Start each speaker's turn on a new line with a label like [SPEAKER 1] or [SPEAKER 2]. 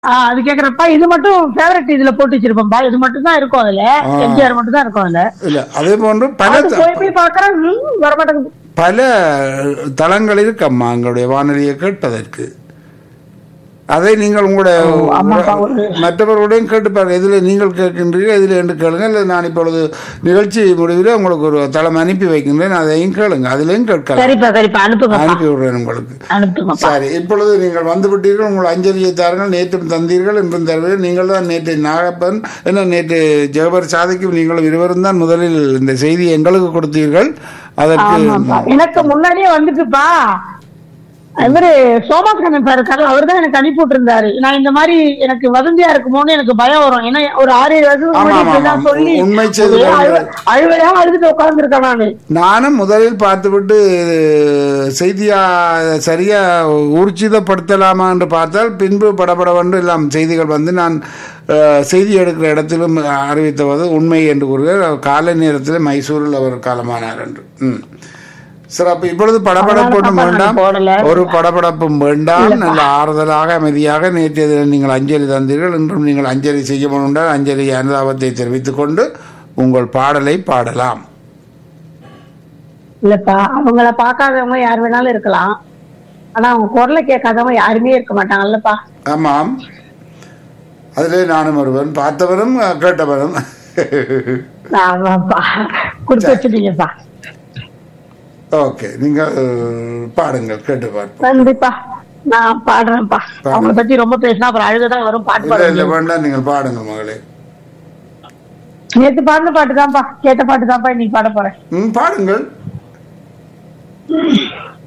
[SPEAKER 1] ஆ, அது கேக்குறப்பா இது மட்டும் ஃபேவரட் இதுல போட்டு வச்சிருப்பேன்பா இது மட்டும் தான் இருக்கும் அதுல
[SPEAKER 2] ஆ.
[SPEAKER 1] எம்ஜிஆர் மட்டும் தான் இருக்கும் அதுல
[SPEAKER 2] இல்ல அதே போன்று பல
[SPEAKER 1] அது போய் போய் பாக்குறேன் ம், வரமாட்டேங்குது
[SPEAKER 2] பல தளங்கள் இருக்கம்மா எங்களுடைய வானொலியை கேட்பதற்கு அதை நீங்கள் உங்களுடைய
[SPEAKER 1] ஆமாப்பா, ஒரு-
[SPEAKER 2] மற்றவர்களுடையும் கேட்டு பாருங்க இதில் நீங்கள் கேட்கின்றீர்கள் இதில் என்று கேளுங்க இல்லை நான் இப்பொழுது நிகழ்ச்சி முடிவில் உங்களுக்கு ஒரு தளம் அனுப்பி வைக்கின்றேன் அதையும் கேளுங்க அதிலையும் கேட்கலாம்
[SPEAKER 1] சரிப்பா சரிப்பா அனுப்புங்கப்பா
[SPEAKER 2] அனுப்பி விடுறேன் உங்களுக்கு
[SPEAKER 1] அனுப்புங்கப்பா
[SPEAKER 2] சரி இப்பொழுது நீங்கள் வந்து விட்டீர்கள் உங்கள் அஞ்சலியை தாருங்கள் நேற்றும் தந்தீர்கள் இன்றும் தருவீர்கள் நீங்கள் தான் நேற்று நாகப்பன் என்ன நேற்று ஜெகபர் சாதிக்கும் நீங்களும் இருவரும் தான் முதலில் இந்த செய்தியை எங்களுக்கு கொடுத்தீர்கள் அதற்கு
[SPEAKER 1] ஆமாப்பா எனக்கு முன்னாடியே வந்துட்டுப்பா இவரு சோமாஸ்கரன் சார் இருக்காரு அவர் தான் எனக்கு அனுப்பி விட்டுருந்தாரு நான் இந்த மாதிரி எனக்கு வதந்தியா இருக்குமோன்னு எனக்கு பயம் வரும் ஏன்னா ஒரு ஆறு ஏழு வருஷத்துக்கு
[SPEAKER 2] ஆமா,
[SPEAKER 1] முன்னாடி
[SPEAKER 2] ஆமா,
[SPEAKER 1] இப்படிலாம்
[SPEAKER 2] ஆமா.
[SPEAKER 1] சொல்லி
[SPEAKER 2] உண்மை செய்தி
[SPEAKER 1] ஒரே
[SPEAKER 2] வருகிறது.
[SPEAKER 1] அழு- அழுவையா அழுதுட்டு உட்கார்ந்துருக்கேன் நானு
[SPEAKER 2] நானும் முதலில் பார்த்துவிட்டு செய்தியா சரியா ஊர்ஜிதப்படுத்தலாமா என்று பார்த்தால் பின்பு படபடவென்று எல்லாம் செய்திகள் வந்து நான் அஹ், செய்தி எடுக்கிற இடத்திலும் அறிவித்தவது உண்மை என்று கூறுகிறார் காலை நேரத்தில் மைசூரில் அவர் காலமானார் என்று ம் சிறப்பு இப்பொழுது படபடப்பு ஒன்றும்
[SPEAKER 1] அதனால
[SPEAKER 2] வேண்டாம்
[SPEAKER 1] நான் போடல.
[SPEAKER 2] ஒரு படபடப்பும் வேண்டாம் நல்ல ஆறுதலாக அமைதியாக நேற்றைய தினம் நீங்கள் அஞ்சலி தந்தீர்கள் இன்றும் நீங்கள் அஞ்சலி செய்ய முன்னால் அஞ்சலி அனுதாபத்தை தெரிவித்துக் கொண்டு உங்கள் பாடலை பாடலாம்
[SPEAKER 1] இல்லப்பா அவங்கள பார்க்காதவங்க யார் வேணாலும் இருக்கலாம் ஆனா அவங்க குரலை கேட்காதவங்க யாருமே இருக்க மாட்டாங்கல்லப்பா
[SPEAKER 2] ஆமாம் அதிலே நானும் ஒருவன் பார்த்தவரும் அஹ், கேட்டவரும்
[SPEAKER 1] ஆமாப்பா கொடுத்து வச்சுட்டீங்கப்பா
[SPEAKER 2] ஓகே நீங்கள் அஹ், பாடுங்கள் கேட்டு பார்ப்போம்
[SPEAKER 1] நன்றிப்பா நான் பாடுறேன்ப்பா அவங்கள பத்தி ரொம்ப பேசினா அப்புறம் அழுகதான் வரும் பாட்டு
[SPEAKER 2] இல்லை
[SPEAKER 1] பாடுங்க
[SPEAKER 2] இல்லை வேண்டாம் நீங்கள் பாடுங்கள் மகளே
[SPEAKER 1] நேத்து பாடின பாட்டு தான்ப்பா கேட்ட பாட்டு தான்ப்பா இன்னைக்கு பாட போறேன்
[SPEAKER 2] ம் பாடுங்கள்